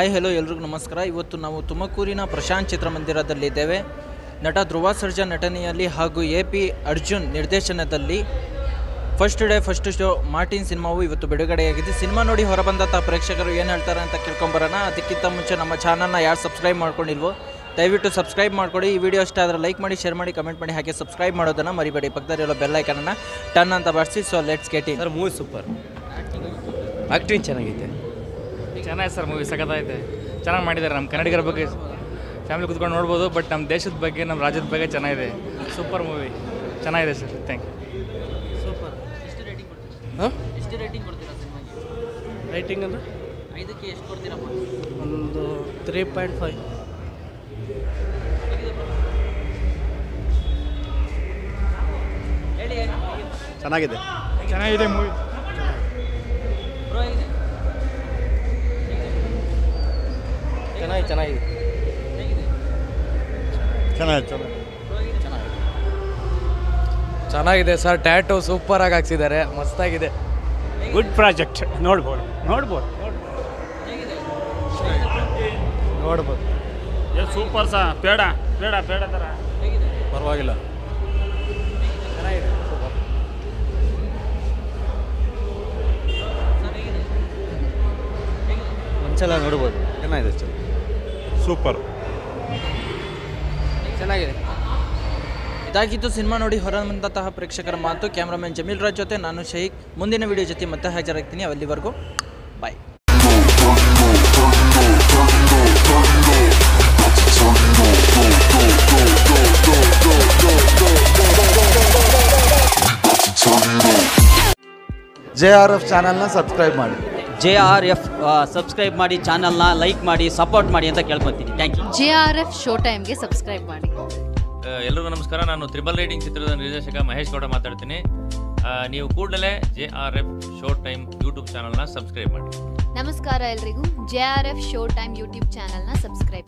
hi hello ಎಲ್ರಿಗೂ ನಮಸ್ಕಾರ ಇವತ್ತು ನಾವು ತುಮಕೂರಿನ ಪ್ರಶಾಂತ್ ಚಿತ್ರಮಂದಿರದಲ್ಲಿದ್ದೇವೆ ನಟ ಧ್ರುವ ಸರ್ಜಾ ನಟನೆಯಲ್ಲಿ ಹಾಗೂ ಎ ಪಿ ಅರ್ಜುನ್ ನಿರ್ದೇಶನದಲ್ಲಿ first day first show Martin ಸಿನಿಮಾವು ಇವತ್ತು ಬಿಡುಗಡೆಯಾಗಿದೆ ಸಿನಿಮಾ ನೋಡಿ ಹೊರಬಂದಂಥ ಪ್ರೇಕ್ಷಕರು ಏನು ಹೇಳ್ತಾರೆ ಅಂತ ಕೇಳ್ಕೊಂಬರೋಣ ಅದಕ್ಕಿಂತ ಮುಂಚೆ ನಮ್ಮ ಚಾನಲ್ನ ಯಾರು ಸಬ್ಸ್ಕ್ರೈಬ್ ಮಾಡ್ಕೊಂಡಿಲ್ವೋ ದಯವಿಟ್ಟು ಸಬ್ಸ್ಕ್ರೈಬ್ ಮಾಡ್ಕೊಳ್ಳಿ ಈ ವಿಡಿಯೋ ಇಷ್ಟ ಆದರೆ ಲೈಕ್ ಮಾಡಿ ಶೇರ್ ಮಾಡಿ ಕಮೆಂಟ್ ಮಾಡಿ ಹಾಗೆ ಸಬ್ಸ್ಕ್ರೈಬ್ ಮಾಡೋದನ್ನು ಮರಿಬೇಡಿ ಪಕ್ಕದಲ್ಲಿರೋ ಬೆಲ್ಲೈಕನನ್ನು ಟನ್ ಅಂತ ಬರ್ಸಿ so let's get in sir movie super acting ಚೆನ್ನಾಗೈತೆ ಚೆನ್ನಾಗಿದೆ ಸರ್ ಮೂವಿ ಸಖತ್ತೈತೆ ಚೆನ್ನಾಗಿ ಮಾಡಿದ್ದಾರೆ ನಮ್ಮ ಕನ್ನಡಿಗರ ಬಗ್ಗೆ ಫ್ಯಾಮಿಲಿ ಕುತ್ಕೊಂಡು ನೋಡ್ಬೋದು ಬಟ್ ನಮ್ಮ ದೇಶದ ಬಗ್ಗೆ ನಮ್ಮ ರಾಜ್ಯದ ಬಗ್ಗೆ ಚೆನ್ನಾಗಿದೆ ಸೂಪರ್ ಮೂವಿ ಚೆನ್ನಾಗಿದೆ ಸರ್ ಥ್ಯಾಂಕ್ ಯು ಹಾಂ ಎಷ್ಟು ರೇಟಿಂಗ್ ಕೊಡ್ತೀರಾ ಸಿನಿಮಾಗೆ ರೈಟಿಂಗ್ ಅಂದರೆ ಐದಕ್ಕೆ ಎಷ್ಟು ಕೊಡ್ತೀರಾ ಒಂದು ತ್ರೀ ಪಾಯಿಂಟ್ ಫೈವ್ ಹೇಳಿ ಚೆನ್ನಾಗಿದೆ ಚೆನ್ನಾಗಿದೆ ಮೂವಿ ಬ್ರೋ ಹೇಗಿದೆ ಚೆನ್ನಾಗಿ ಚೆನ್ನಾಗಿದೆ ಹೇಗಿದೆ ಚೆನ್ನಾಗಿದೆ ಚೆನ್ನಾಗಿದೆ ಚೆನ್ನಾಗಿದೆ ಸರ್ ಟ್ಯಾಟು ಸೂಪರಾಗಿ ಹಾಕ್ಸಿದ್ದಾರೆ ಮಸ್ತಾಗಿದೆ ಗುಡ್ ಪ್ರಾಜೆಕ್ಟ್ ನೋಡ್ಬೋದು ನೋಡ್ಬೋದು ಹೇಗಿದೆ ನೋಡ್ಬೋದು ಸೂಪರ್ ಸಾ ಬೇಡ ಬೇಡ ಬೇಡ ಥರ ಹೇಗಿದೆ ಪರವಾಗಿಲ್ಲ ಚೆನ್ನಾಗಿದೆ ಸೂಪರ್ ಸರ್ ಹೇಗಿದೆ ಹೇಗಿದೆ ಒಂದ್ಸಲ ನೋಡ್ಬೋದು ಚೆನ್ನಾಗಿದೆ ಸರ್ ಸೂಪರ್ ಚೆನ್ನಾಗಿದೆ ಇದಾಗಿದ್ದು ಸಿನಿಮಾ ನೋಡಿ ಹೊರಬಂದಂತಹ ಪ್ರೇಕ್ಷಕರ ಮಾತು ಕ್ಯಾಮ್ರಾಮನ್ ಜಮೀಲ್ ರಾಜ್ ಜೊತೆ ನಾನು ಶಹೀಕ್ ಮುಂದಿನ ವಿಡಿಯೋ ಜೊತೆ ಮತ್ತೆ ಹಾಜರಾಗ್ತೀನಿ ಅಲ್ಲಿವರೆಗೂ ಬಾಯ್ ಜೆ ಆರ್ ಎಫ್ ಚಾನಲ್ನ ಸಬ್ಸ್ಕ್ರೈಬ್ ಮಾಡಿ ಜೆ ಆರ್ ಎಫ್ ಸಬ್ಸ್ಕ್ರೈಬ್ ಮಾಡಿ ಚಾನಲ್ನ ಲೈಕ್ ಮಾಡಿ ಸಪೋರ್ಟ್ ಮಾಡಿ ಅಂತ ಕೇಳ್ಕೊತೀನಿ thank you J R F show ಟೈಮ್ಗೆ ಸಬ್ಸ್ಕ್ರೈಬ್ ಮಾಡಿ ಆ, ಎಲ್ರಿಗೂ ನಮಸ್ಕಾರ ನಾನು ತ್ರಿಬಲ್ ರೈಟಿಂಗ್ ಚಿತ್ರದ ನಿರ್ದೇಶಕ ಮಹೇಶ್ ಗೌಡ ಮಾತಾಡ್ತೀನಿ ಆ, ನೀವು ಕೂಡಲೇ J R F show time YouTube ಚಾನಲ್ನ ಸಬ್ಸ್ಕ್ರೈಬ್ ಮಾಡಿ ನಮಸ್ಕಾರ ಎಲ್ರಿಗೂ J R F show time YouTube ಚಾನಲ್ನ ಸಬ್ಸ್ಕ್ರೈಬ್